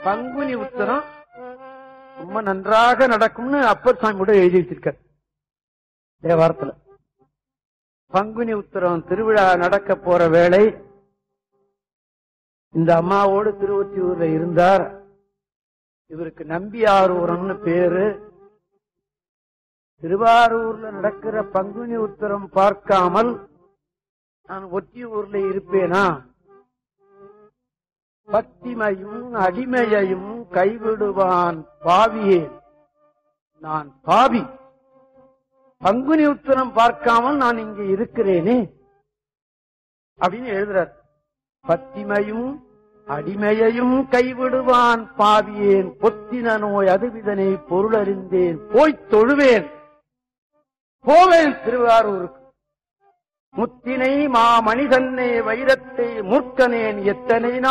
பங்குனி உத்தரம் ரொம்ப நன்றாக நடக்கும்னு அப்பர் சாமி கூட எழுதி வச்சிருக்கார் தேவாரத்துல பங்குனி உத்தரம் திருவிழா நடக்க போற வேளை இந்த அம்மாவோடு திருவொற்றியூர்ல இருந்தார் இவருக்கு நம்பியாரூரம்னு பேரு திருவாரூர்ல நடக்கிற பங்குனி உத்தரம் பார்க்காமல் நான் ஒற்றியூர்ல இருப்பேனா பத்திமையும் அடிமையையும் கைவிடுவான் பாவியே நான் பாவி பங்குனி உத்தரம் பார்க்காமல் நான் இங்க இருக்கிறேனே அப்படின்னு எழுதுறார் பத்திமையும் அடிமையையும் கைவிடுவான் பாவியேன் பொத்தின நோய் அதுவிதனை பொருளறிந்தேன் போய்த் தொழுவேன் போவேன் திருவாரூருக்கு முத்தினை மா மனிதன்னே வைரத்தை மூர்க்கனேன் எத்தனை